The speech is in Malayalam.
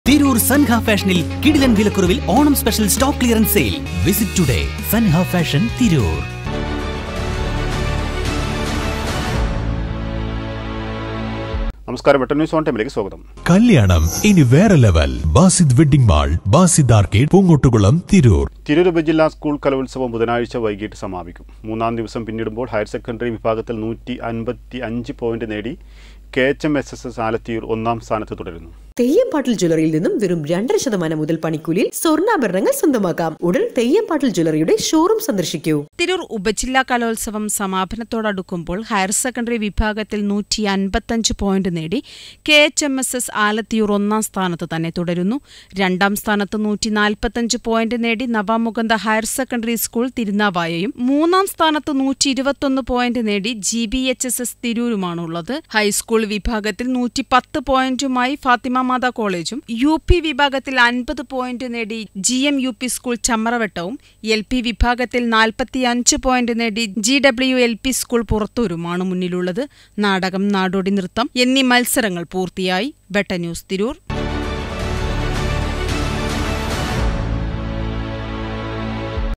തിരൂർ സൻഹ ഫാഷനിൽ കിടിലൻ വിലക്കുറവിൽ Onam special stock clearance sale visit today Sanha fashion Tirur നമസ്കാരം വെട്ടൻ ന്യൂസ് ഓൺ ടൈമിലേക്ക് സ്വാഗതം കല്യാണം ഇനി വേറെ level Basid wedding mall Basid arcade Poongottukulam Tirur Tirur ഉപജില്ലാ സ്കൂൾ കലോത്സവം ബുധനാഴ്ച വൈകിട്ട് സമാപിക്കും മൂന്നാം ദിവസം പിന്നിടുമ്പോൾ ഹയർ സെക്കൻഡറി വിഭാഗത്തിൽ നൂറ്റി അൻപത്തി അഞ്ച് പോയിന്റ് നേടി K H M S S S Alathiyur ഒന്നാം സ്ഥാനത്ത് തുടരുന്നു തെയ്യംപാട്ടിൽ ജ്വല്ലറിയിൽ നിന്നും വെറും രണ്ടര ശതമാനം മുതൽ പണിക്കൂലിയിൽ സ്വർണ്ണാഭരണങ്ങൾ സ്വന്തമാക്കാം ഉടൻ തെയ്യംപാട്ടിൽ ജ്വല്ലറിയുടെ ഷോറൂം സന്ദർശിക്കൂ തിരൂർ ഉപജില്ലാ കലോത്സവം സമാപനത്തോടടുക്കുമ്പോൾ ഹയർ സെക്കൻഡറി വിഭാഗത്തിൽ നൂറ്റി അൻപത്തഞ്ച് പോയിന്റ് നേടി K H M S S Alathiyur ഒന്നാം സ്ഥാനത്ത് തന്നെ തുടരുന്നു രണ്ടാം സ്ഥാനത്ത് നൂറ്റി നാൽപ്പത്തഞ്ച് പോയിന്റ് നേടി നവാമുകുന്ദ ഹയർ സെക്കൻഡറി സ്കൂൾ തിരുനാവായയും മൂന്നാം സ്ഥാനത്ത് നൂറ്റി ഇരുപത്തൊന്ന് പോയിന്റ് നേടി G B H S S തിരൂരുമാണുള്ളത് ഹൈസ്കൂൾ വിഭാഗത്തിൽ നൂറ്റി പത്ത് പോയിന്റുമായി ഫാത്തിമ മാതാ കോളേജും യു പി വിഭാഗത്തിൽ അൻപത് പോയിന്റ് നേടി G M U P school ചമ്മറവട്ടവും എൽ പി വിഭാഗത്തിൽ നാൽപ്പത്തിയഞ്ച് പോയിന്റ് നേടി G W L P school പുറത്തൂരുമാണ് മുന്നിലുള്ളത് നാടകം നാടോടി നൃത്തം എന്നീ മത്സരങ്ങൾ പൂർത്തിയായി ബെട്ട ന്യൂസ് തിരൂർ